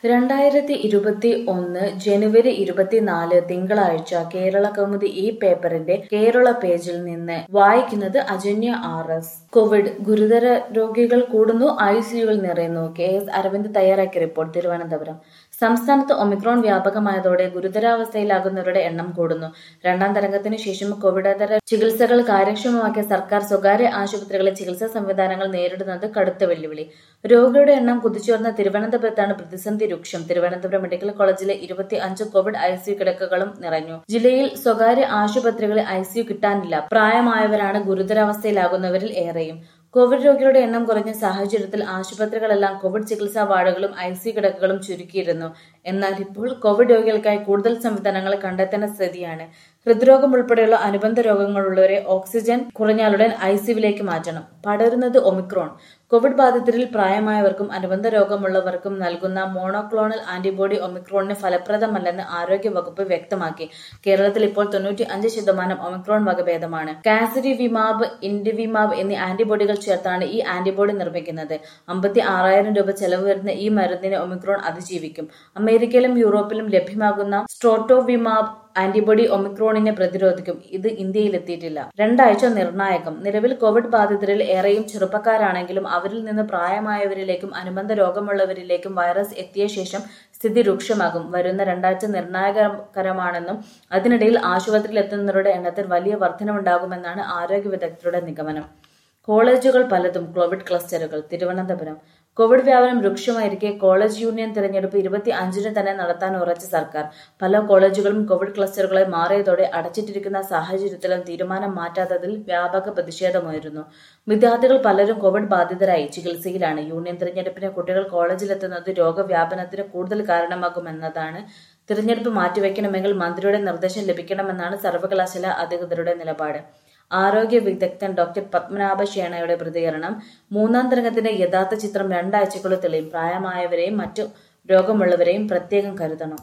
രണ്ടായിരത്തി ഇരുപത്തി ഒന്ന് ജനുവരി ഇരുപത്തിനാല് തിങ്കളാഴ്ച കേരള കൗമുദി ഈ പേപ്പറിന്റെ കേരള പേജിൽ നിന്ന് വായിക്കുന്നത് അജന്യ ആർ എസ് കോവിഡ് ഗുരുതര രോഗികൾ കൂടുന്നു ഐസിയുകൾ നിറയുന്നു കെ എസ് അരവിന്ദ് തയ്യാറാക്കിയ റിപ്പോർട്ട് തിരുവനന്തപുരം സംസ്ഥാനത്ത് ഒമിക്രോൺ വ്യാപകമായതോടെ ഗുരുതരാവസ്ഥയിലാകുന്നവരുടെ എണ്ണം കൂടുന്നു രണ്ടാം തരംഗത്തിനു ശേഷം കോവിഡേതര ചികിത്സകൾ കാര്യക്ഷമമാക്കിയ സർക്കാർ സ്വകാര്യ ആശുപത്രികളിലെ ചികിത്സാ സംവിധാനങ്ങൾ നേരിടുന്നത് കടുത്ത വെല്ലുവിളി രോഗികളുടെ എണ്ണം കുതിച്ചുയർന്ന തിരുവനന്തപുരത്താണ് പ്രതിസന്ധി രൂക്ഷം തിരുവനന്തപുരം മെഡിക്കൽ കോളേജിലെ ഇരുപത്തി അഞ്ച് കോവിഡ് ഐസിയു കിടക്കകളും നിറഞ്ഞു ജില്ലയിൽ സ്വകാര്യ ആശുപത്രികളിൽ ഐസിയു കിട്ടാനില്ല പ്രായമായവരാണ് ഗുരുതരാവസ്ഥയിലാകുന്നവരിൽ ഏറെയും കോവിഡ് രോഗികളുടെ എണ്ണം കുറഞ്ഞ സാഹചര്യത്തിൽ ആശുപത്രികളെല്ലാം കോവിഡ് ചികിത്സാ വാർഡുകളും ഐസിയു കിടക്കകളും ചുരുക്കിയിരുന്നു എന്നാൽ ഇപ്പോൾ കോവിഡ് രോഗികൾക്കായി കൂടുതൽ സംവിധാനങ്ങൾ കണ്ടെത്തേണ്ട സ്ഥിതിയാണ് ഹൃദ്രോഗം ഉൾപ്പെടെയുള്ള അനുബന്ധ രോഗങ്ങളുള്ളവരെ ഓക്സിജൻ കുറഞ്ഞാലുടൻ ഐസിയുവിലേക്ക് മാറ്റണം പടരുന്നത് ഒമിക്രോൺ കോവിഡ് ബാധിതരിൽ പ്രായമായവർക്കും അനുബന്ധ രോഗമുള്ളവർക്കും നൽകുന്ന മോണോക്ലോണൽ ആന്റിബോഡി ഒമിക്രോണിന് ഫലപ്രദമല്ലെന്ന് ആരോഗ്യവകുപ്പ് വ്യക്തമാക്കി കേരളത്തിൽ ഇപ്പോൾ തൊണ്ണൂറ്റി അഞ്ച് ശതമാനം ഒമിക്രോൺ വകഭേദമാണ് കാസിരിവിമാബ് ഇൻഡിവിമാബ് എന്നീ ആന്റിബോഡികൾ ചേർത്താണ് ഈ ആന്റിബോഡി നിർമ്മിക്കുന്നത് അമ്പത്തി ആറായിരം രൂപ ചെലവ് വരുന്ന ഈ മരുന്നിനെ ഒമിക്രോൺ അതിജീവിക്കും അമേരിക്കയിലും യൂറോപ്പിലും ലഭ്യമാകുന്ന സ്ട്രോട്ടോവിമാബ് ആന്റിബോഡി ഒമിക്രോണിനെ പ്രതിരോധിക്കും ഇത് ഇന്ത്യയിൽ എത്തിയിട്ടില്ല രണ്ടാഴ്ച നിർണായകം നിലവിൽ കോവിഡ് ബാധിതരിൽ ഏറെയും ചെറുപ്പക്കാരാണെങ്കിലും അവരിൽ നിന്ന് പ്രായമായവരിലേക്കും അനുബന്ധ രോഗമുള്ളവരിലേക്കും വൈറസ് എത്തിയ ശേഷം സ്ഥിതി രൂക്ഷമാകും വരുന്ന രണ്ടാഴ്ച നിർണായകരമാണെന്നും അതിനിടയിൽ ആശുപത്രിയിൽ എത്തുന്നവരുടെ എണ്ണത്തിൽ വലിയ വർധനവുണ്ടാകുമെന്നാണ് ആരോഗ്യ വിദഗ്ധരുടെ നിഗമനം കോളേജുകൾ പലതും കോവിഡ് ക്ലസ്റ്ററുകൾ തിരുവനന്തപുരം കോവിഡ് വ്യാപനം രൂക്ഷമായിരിക്കെ കോളേജ് യൂണിയൻ തിരഞ്ഞെടുപ്പ് ഇരുപത്തി അഞ്ചിന് തന്നെ നടത്താൻ ഉറച്ച സർക്കാർ പല കോളേജുകളും കോവിഡ് ക്ലസ്റ്ററുകളെ മാറിയതോടെ അടച്ചിട്ടിരിക്കുന്ന സാഹചര്യത്തിലും തീരുമാനം മാറ്റാത്തതിൽ വ്യാപക പ്രതിഷേധമായിരുന്നു വിദ്യാർത്ഥികൾ പലരും കോവിഡ് ബാധിതരായി ചികിത്സയിലാണ് യൂണിയൻ തിരഞ്ഞെടുപ്പിന് കുട്ടികൾ കോളേജിലെത്തുന്നത് രോഗവ്യാപനത്തിന് കൂടുതൽ കാരണമാകുമെന്നതാണ് തിരഞ്ഞെടുപ്പ് മാറ്റിവെക്കണമെങ്കിൽ മന്ത്രിയുടെ നിർദ്ദേശം ലഭിക്കണമെന്നാണ് സർവകലാശാല അധികൃതരുടെ നിലപാട് ആരോഗ്യ വിദഗ്ധൻ ഡോക്ടർ പത്മനാഭ ഷേണയുടെ പ്രതികരണം മൂന്നാം തരംഗത്തിന്റെ യഥാർത്ഥ ചിത്രം രണ്ടാഴ്ചക്കുള്ളിൽ തെളിയും പ്രായമായവരെയും മറ്റു രോഗമുള്ളവരെയും പ്രത്യേകം കരുതണം